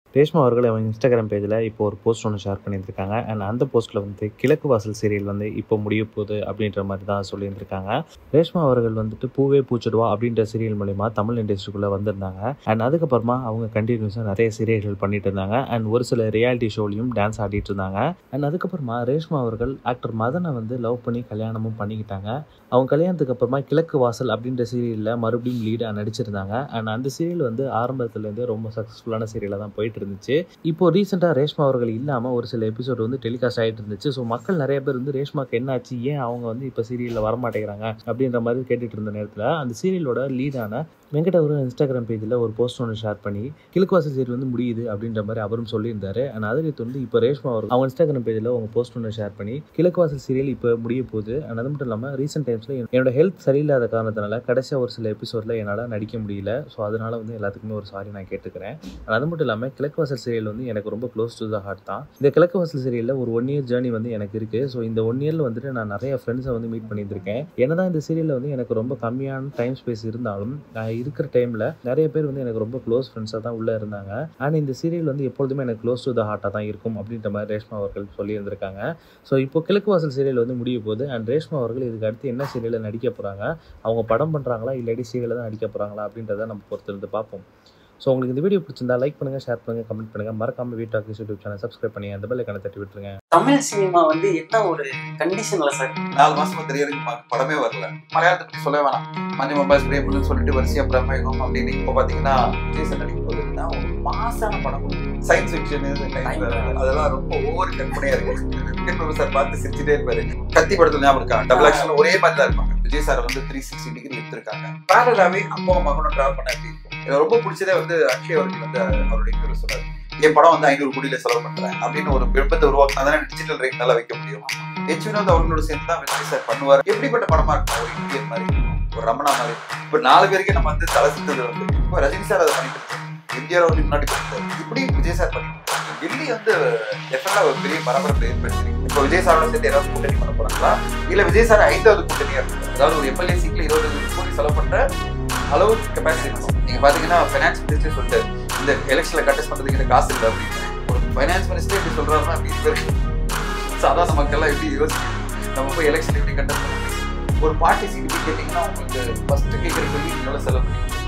ரேஷ்மா அவர்கள் அவங்க இன்ஸ்டாகிராம் பேஜில் இப்போ ஒரு போஸ்ட் ஒன்று ஷேர் பண்ணியிருக்காங்க அண்ட் அந்த போஸ்ட்டில் வந்து கிழக்கு வாசல் சீரியல் வந்து இப்போ முடிய போகுது அப்படின்ற மாதிரி தான் சொல்லியிருந்திருக்காங்க ரேஷ்மா அவர்கள் வந்துட்டு பூவே பூச்சிடுவா அப்படின்ற சீரியல் மூலிமா தமிழ் இண்டஸ்ட்ரிக்குள்ளே வந்திருந்தாங்க அண்ட் அதுக்கப்புறமா அவங்க கண்டினியூஸாக நிறைய சீரியல்கள் பண்ணிட்டு இருந்தாங்க அண்ட் ஒரு சில ரியாலிட்டி ஷோலையும் டான்ஸ் ஆடிட்டு இருந்தாங்க அண்ட் அதுக்கப்புறமா ரேஷ்மா அவர்கள் ஆக்டர் மதனை வந்து லவ் பண்ணி கல்யாணமும் பண்ணிக்கிட்டாங்க அவங்க கல்யாணத்துக்கு அப்புறமா கிழக்கு வாசல் அப்படின்ற சீரியலில் மறுபடியும் லீடாக நடிச்சிருந்தாங்க அண்ட் அந்த சீரியல் வந்து ஆரம்பத்துலேருந்தே ரொம்ப சக்ஸஸ்ஃபுல்லான சீரியலாக தான் போயிட்டு இருந்துச்சு இப்போ ரீசெண்டாக ரேஷ்மா அவர்கள் இல்லாமல் ஒரு சில எபிசோட் வந்து டெலிகாஸ்ட் ஆகிட்டு இருந்துச்சு ஸோ மக்கள் நிறைய பேர் வந்து ரேஷ்மாக்கு என்னாச்சு ஏன் அவங்க வந்து இப்போ சீரியலில் வரமாட்டேங்கிறாங்க அப்படின்ற மாதிரி கேட்டுட்டு இருந்த நேரத்தில் அந்த சீரியலோட லீடான வெங்கட் அவரும் இன்ஸ்டாகிராம் பேஜில் ஒரு போஸ்ட் ஒன்று ஷேர் பண்ணி கிழக்குவாசல் சீரியல் வந்து முடியுது அப்படின்ற மாதிரி அவரும் சொல்லியிருந்தாரு அண்ட் அதில் வந்து இப்போ ரேஷ்மா அவர்கள் அவங்க இன்ஸ்டாகிராம் பேஜில் அவங்க போஸ்ட் ஒன்று ஷேர் பண்ணி கிழக்குவாசல் சீரியல் இப்போ முடிய போகுது அண்ட் அது மட்டும் இல்லாமல் ரீசெண்ட் டைம்ஸில் என்னோட ஹெல்த் சரியில்லாத காரணத்தினால கடைசியாக ஒரு சில எபிசோடில் என்னால் நடிக்க முடியல ஸோ அதனால வந்து எல்லாத்துக்குமே ஒரு சாரி நான் கேட்டுக்கிறேன் And அது மட்டும் இல்லாமல் கிழக்கு வாசல் சீரியல் வந்து எனக்கு ரொம்ப க்ளோஸ் டு த ஹார்ட் தான் இந்த கிழக்கு வாசல் சீரியலில் ஒரு ஒன் இயர் ஜேர்னி வந்து எனக்கு இருக்குது ஸோ இந்த ஒன் இயரில் வந்துட்டு நான் நிறைய ஃப்ரெண்ட்ஸை வந்து மீட் பண்ணியிருந்திருக்கேன் என்னதான் இந்த சீரியலில் வந்து எனக்கு ரொம்ப கம்மியான டைம் ஸ்பேஸ் இருந்தாலும் நான் இருக்கிற டைமில் நிறைய பேர் வந்து எனக்கு ரொம்ப க்ளோஸ் ஃப்ரெண்ட்ஸாக தான் உள்ளே இருந்தாங்க அண்ட் இந்த சீரியல் வந்து எப்பொழுதுமே எனக்கு க்ளோஸ் டு த ஹார்ட்டாக தான் இருக்கும் அப்படின்ற மாதிரி ரேஷ்மா அவர்கள் சொல்லியிருந்திருக்காங்க ஸோ இப்போ கிழக்கு வாசல் சீரியல் வந்து முடிய போகுது அண்ட் ரேஷ்மா அவர்கள் இதுக்கு அடுத்து என்ன சீரியலில் நடிக்க போகிறாங்க அவங்க படம் பண்ணுறாங்களா இல்லாட்டி சீரியலில் தான் நடிக்க போகிறாங்களா அப்படின்றத நம்ம பொறுத்திருந்து பார்ப்போம் ஸோ உங்களுக்கு இந்த வீடியோ பிடிச்சிருந்தா லைக் பண்ணுங்கள் ஷேர் பண்ணுங்கள் கமெண்ட் பண்ணுங்கள் மறக்காம வீட் டாக்கிஸ் யூடியூப் சேனல் சப்ஸ்கிரைப் பண்ணி அந்த பெல்லை கணக்கு தட்டி விட்டுருங்க தமிழ் சினிமா வந்து என்ன ஒரு கண்டிஷன்ல சார் நாலு மாசமா தெரிய வரைக்கும் பா- படமே வரல மலையாளத்தை பத்தி சொல்ல வேணாம் மஞ்சள் மொபைல் ஸ்ப்ரே பண்ணு சொல்லிட்டு வரிசையா பிரமேகம் அப்படின்னு இப்போ பாத்தீங்கன்னா விஜய் நடிக்கும் போது என்ன ஒரு மாசான படம் சயின்ஸ் ஃபிக்ஷன் அதெல்லாம் ரொம்ப ஓவர் கற்பனையா இருக்கு விக்கெட் பிரபு சார் பார்த்து சிரிச்சுட்டே இருப்பாரு கத்தி படத்துல ஞாபகம் இருக்கா டபுள் ஆக்ஷன் ஒரே மாதிரி தான் இருப்பாங்க விஜய் சார் வந்து த்ரீ சிக்ஸ்டி டிகிரி எடுத்திருக்காங்க பேரலாவே அப்பாவும் மகனும் டிராவல் பண்ண எப்படி இருக்கும் எனக்கு ரொம்ப பிடிச்சதே வந்து அக்ஷய் அவர்கள் வந்து அவருடைய இன்டர்வியூ சொல்றாரு என் படம் வந்து ஐநூறு கோடியில செலவு பண்றேன் அப்படின்னு ஒரு பிம்பத்தை உருவாக்கினா தானே டிஜிட்டல் ரேட் நல்லா வைக்க முடியும் எச் வினோத் அவர்களோட சேர்ந்து தான் விஜய் சார் பண்ணுவார் எப்படிப்பட்ட படமா இருக்கும் ஒரு இந்தியன் மாதிரி ஒரு ரமணா மாதிரி இப்ப நாலு பேருக்கு நம்ம வந்து தலை சுத்தது வந்து இப்போ ரஜினி சார் அதை பண்ணிட்டு இருக்காரு. எம்ஜிஆர் அவர்களுக்கு முன்னாடி பண்ணிட்டாரு. இப்படி விஜய் சார் பண்ணிட்டு இருக்காரு. டெல்லி வந்து டெஃபினட்டா ஒரு பெரிய பரபரப்பு ஏற்படுத்திருக்கு இப்போ விஜய் சாரோட சேர்ந்து ஏதாவது கூட்டணி பண்ண போறாங்களா இல்ல விஜய் சார் ஐந்தாவது கூட்டணியா இருக்கும் அதாவது ஒரு எம்எல்ஏ சீட்ல இருபது கோடி செலவு பண்ற அளவு கெப்பாசிட்டி இருக்கும் நீங்க பாத்தீங்கன்னா ஃபைனான்ஸ் மினிஸ்டர் சொல்லிட்டு இந்த எலெக்ஷன்ல கண்டெஸ்ட் பண்றதுக்கு இந்த காசு இல்லை அப்படின்னு ஒரு ஃபைனான்ஸ் மினிஸ்டர் இப்படி சொல்றாருன்னா வீட்டு பேருக்கு சாதாரண மக்கள்லாம் எப்படி யோசிக்கணும் நம்ம போய் எலெக்ஷன் எப்படி கண்டெஸ்ட் பண்ண முடியும் ஒரு பார்ட்டி சீட்டு போய் கேட்டீங்கன்னா உங்களுக்கு ஃபர்ஸ்ட் கேட்குற கேள்வி எவ்வளோ செலவு பண்ணி